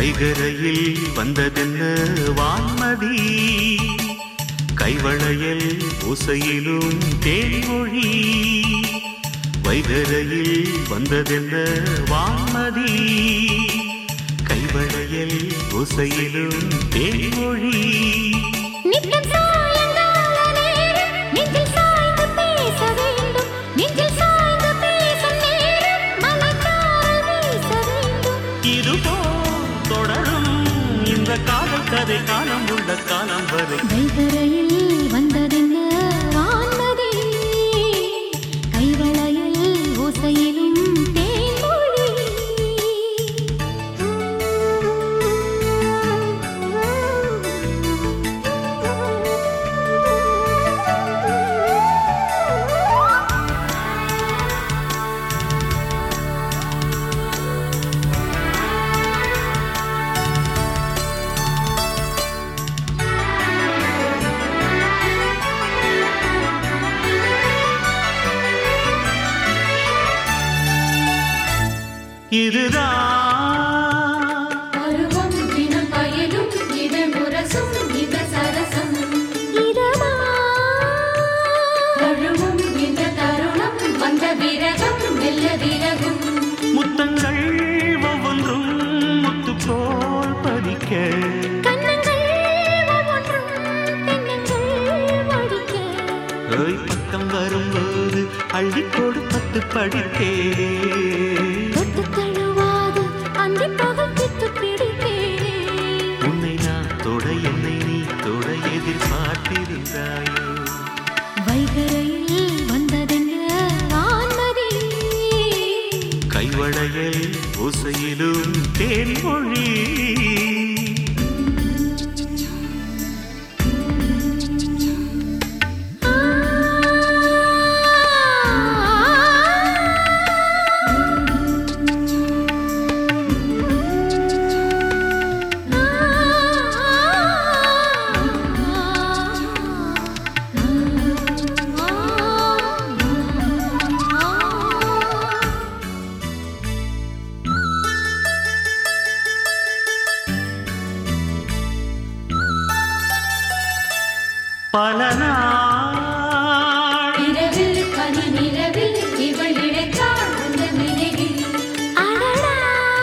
வைகரையில் வந்ததென்ன வான்மதி கைவளையல் ஓசையிலும் தேன்மொழி வைகரையில் வந்ததென்ன வான்மதி கைவளையல் ஓசையிலும் தேன்மொழி நித்தம் சாயங்கால நேரம் நெஞ்சில் சாய்ந்து பேச வேண்டும் நெஞ்சில் சாய்ந்து பேசும் நேரம் மனத்தால் வீச வேண்டும் இதுபோ தொடரும் இந்த காதல் கதை காலம் உள்ள காலம் வரை வைகரையில் வந்ததென்ன வான்மதி கைவளையில் ஓசையிலும் தேன்மொழி இதுதான் பருவம் தினம் பயனும் இதழ் முரசும் இத சரசம் இதமா தழுவும் இந்த தருணம் வந்த விரகம் மெல்ல விலகும் முத்தங்கள் ஒவ்வொன்றும் முத்து போல் பதிக்க கண்ணங்கள் ஒவ்வொன்றும் தென்னங்கள் வடிக்க ஓய் பக்கம் வரும்போது அள்ளி கொடுப்பத்து படித்தே தொட்டு தழுவாது அந்தி பகல் பித்து பிடித்தேன் உன்னை நான் தொட என்னை நீ தொட எதிர்பார்த்திருந்தாயோ வைகரையில் வந்ததென்ன வான்மதி கைவளையல் ஓசையிலும் தேன்மொழி பல நாள் இரவில் பனி நிலவில் இவள் இழைத்தாள் அந்த நினைவில் அடடா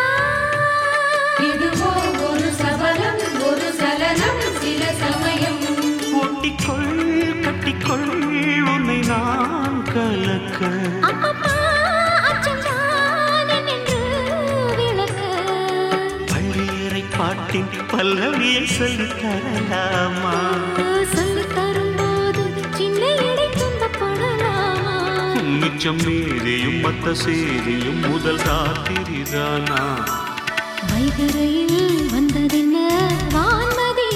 இதுவோ ஒரு சபலம் ஒரு சலனம் சில சமயம் ஒட்டிக்கொள் கட்டிக்கொள் உன்னை நான் கலக்க அப்பப்பா அச்சம்தான் என்று விளக்க பள்ளியறை பாட்டின் பல்லவியை சொல்லித் தரலாமா சொல்லித் தரும்போது சின்ன இடை துன்பப்படலாமா மிச்சம் மீதியும் மத்த சேதியும் முதல் ராத்திரிதானா வைகரையில் வந்ததென்ன வான்மதி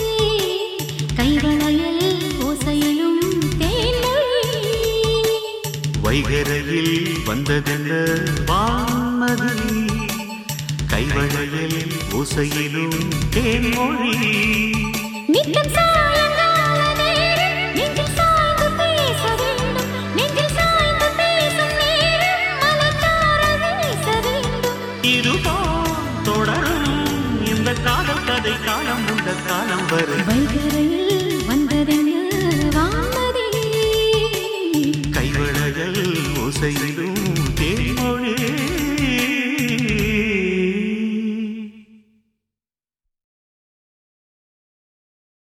கைவளையல் ஓசையிலும் தேன்மொழி வைகரையில் வந்ததென்ன வான்மதி கைவளையல் ஓசையிலும் தேன்மொழி நித்தம் சாயங்கால நேரம் நெஞ்சில் சாய்ந்து பேச வேண்டும் நெஞ்சில் சாய்ந்து பேசும் நேரம் மலர்த்தாரல் வீச வேண்டும் இதுதான் தொடரும் இந்த காதல் கதை காலம் உள்ள காலம் வரை வைகரையில் வந்ததென்ன வான்மதி கைவளையல் ஓசையிலும்